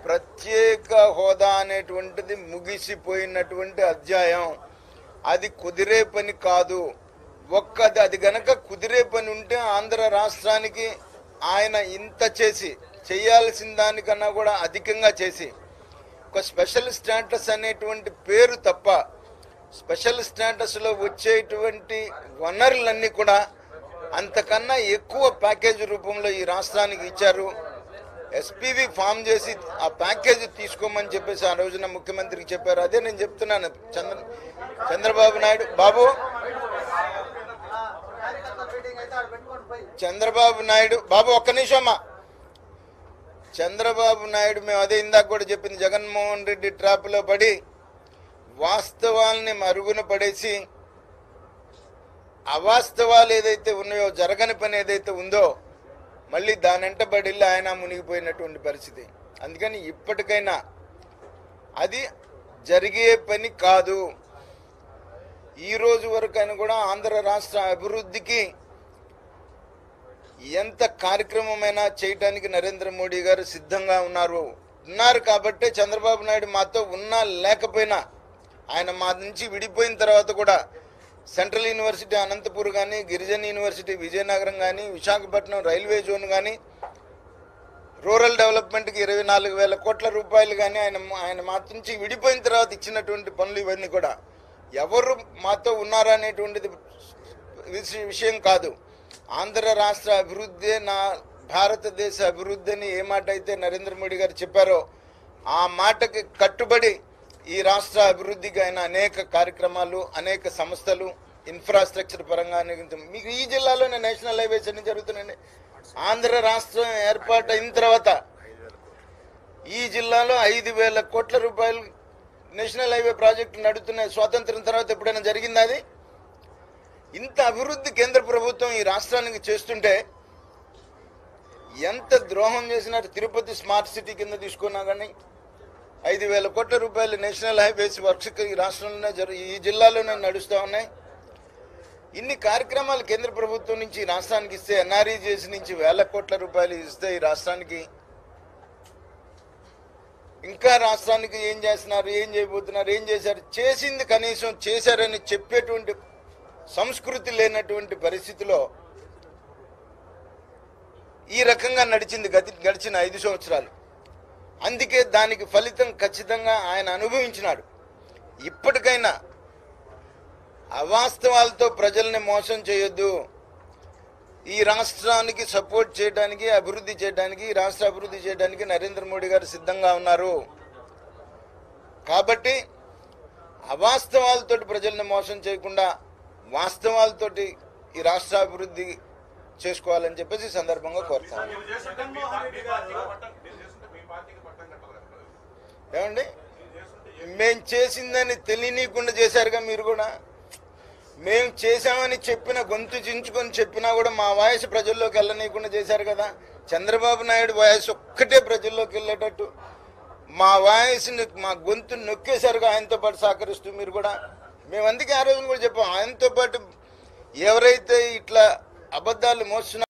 ప్రత్యేక హోదా అనేటువంటిది ముగిసిపోయినటువంటి అధ్యాయం అది కుదిరే పని కాదు ఒక్కది అది గనక కుదిరే పని ఉంటే ఆంధ్ర రాష్ట్రానికి ఆయన ఇంత చేసి చేయాల్సిన దానికన్నా కూడా అధికంగా చేసి ఒక స్పెషల్ స్టేటస్ అనేటువంటి పేరు తప్ప స్పెషల్ స్టేటస్లో వచ్చేటువంటి వనరులన్నీ కూడా అంతకన్నా ఎక్కువ ప్యాకేజ్ రూపంలో ఈ రాష్ట్రానికి ఇచ్చారు ఎస్పీవి ఫామ్ చేసి ఆ ప్యాకేజ్ తీసుకోమని చెప్పేసి ఆ రోజున ముఖ్యమంత్రికి చెప్పారు అదే నేను చెప్తున్నాను చంద్ర చంద్రబాబు నాయుడు బాబు చంద్రబాబు నాయుడు బాబు ఒక్క నిమిషమ్మా చంద్రబాబు నాయుడు మేము అదే ఇందాక కూడా చెప్పింది జగన్మోహన్ రెడ్డి ట్రాప్లో పడి వాస్తవాల్ని మరుగున పడేసి అవాస్తవాలు ఏదైతే ఉన్నాయో జరగని పని ఏదైతే ఉందో మళ్ళీ దానంట పడి ఆయన మునిగిపోయినటువంటి పరిస్థితి అందుకని ఇప్పటికైనా అది జరిగే పని కాదు ఈ రోజు వరకైనా కూడా ఆంధ్ర రాష్ట్ర అభివృద్ధికి ఎంత కార్యక్రమమైనా చేయటానికి నరేంద్ర మోడీ గారు సిద్ధంగా ఉన్నారు ఉన్నారు కాబట్టే చంద్రబాబు నాయుడు మాతో ఉన్నా లేకపోయినా ఆయన మా నుంచి విడిపోయిన తర్వాత కూడా సెంట్రల్ యూనివర్సిటీ అనంతపూర్ కానీ గిరిజన యూనివర్సిటీ విజయనగరం కానీ విశాఖపట్నం రైల్వే జోన్ కానీ రూరల్ డెవలప్మెంట్కి ఇరవై నాలుగు వేల కోట్ల రూపాయలు కానీ ఆయన ఆయన మా నుంచి విడిపోయిన తర్వాత ఇచ్చినటువంటి పనులు ఇవన్నీ కూడా ఎవరు మాతో ఉన్నారా అనేటువంటిది విష- విషయం కాదు ఆంధ్ర రాష్ట్ర అభివృద్ధి నా భారతదేశ అభివృద్ధి అని ఏ మాట అయితే నరేంద్ర మోడీ గారు చెప్పారో ఆ మాటకి కట్టుబడి ఈ రాష్ట్ర అభివృద్ధికి ఆయన అనేక కార్యక్రమాలు అనేక సంస్థలు ఇన్ఫ్రాస్ట్రక్చర్ పరంగా అనేక- మీకు ఈ జిల్లాలోనే నేషనల్ హైవేస్ అన్ని జరుగుతున్నాయండి ఆంధ్ర రాష్ట్రం ఏర్పాటు అయిన తర్వాత ఈ జిల్లాలో ఐదు వేల కోట్ల రూపాయలు నేషనల్ హైవే ప్రాజెక్టు నడుతున్నాయి స్వాతంత్రం తర్వాత ఎప్పుడైనా జరిగిందా అది ఇంత అభివృద్ధి కేంద్ర ప్రభుత్వం ఈ రాష్ట్రానికి చేస్తుంటే ఎంత ద్రోహం చేసినారు తిరుపతి స్మార్ట్ సిటీ కింద తీసుకున్నా కానీ ఐదు వేల కోట్ల రూపాయలు నేషనల్ హైవేస్ వర్క్స్ ఈ రాష్ట్రంలోనే జరు ఈ జిల్లాలోనే నడుస్తూ ఉన్నాయి ఇన్ని కార్యక్రమాలు కేంద్ర ప్రభుత్వం నుంచి ఈ రాష్ట్రానికి ఇస్తే ఎన్ఆర్ఈజేసి నుంచి వేల కోట్ల రూపాయలు ఇస్తే ఈ రాష్ట్రానికి ఇంకా రాష్ట్రానికి ఏం చేస్తున్నారు ఏం చేయబోతున్నారు ఏం చేశారు చేసింది కనీసం చేశారని చెప్పేటువంటి సంస్కృతి లేనటువంటి పరిస్థితిలో ఈ రకంగా నడిచింది గతి గడిచిన ఐదు సంవత్సరాలు అందుకే దానికి ఫలితం ఖచ్చితంగా ఆయన అనుభవించినాడు ఇప్పటికైనా అవాస్తవాలతో ప్రజల్ని మోసం చేయొద్దు ఈ రాష్ట్రానికి సపోర్ట్ చేయడానికి అభివృద్ధి చేయడానికి ఈ రాష్ట్ర అభివృద్ధి చేయడానికి నరేంద్ర మోడీ గారు సిద్ధంగా ఉన్నారు కాబట్టి అవాస్తవాలతోటి ప్రజల్ని మోసం చేయకుండా వాస్తవాలతోటి ఈ రాష్ట్ర అభివృద్ధి చేసుకోవాలని చెప్పేసి ఈ సందర్భంగా కోరుతాను మీరు చేస్తుంటే మీ పా- మీ పార్టీకి పట్టం మీరు చేస్తుంటే మీ పార్టీకి పట్టం కట్టదు కదా ఏమండి మేం చేసిందని తెలియనీయకుండా చేశారుగా మీరు కూడా మేము చేశామని చెప్పిన గొంతు చించుకొని చెప్పినా కూడా మా వాయిస్ ప్రజల్లోకి వెళ్ళనీయకుండా చేశారు కదా చంద్రబాబు నాయుడు వాయిస్ ఒక్కటే ప్రజల్లోకి వెళ్ళేటట్టు మా వాయిస్ని మా గొంతు నొక్కేశారుగా ఆయనతో పాటు సహకరిస్తూ మీరు కూడా మేము అందుకే ఆ రోజున కూడా చెప్పాం ఆయనతో పాటు ఎవరైతే ఇట్లా అబద్ధాలు మోస్తున్నారు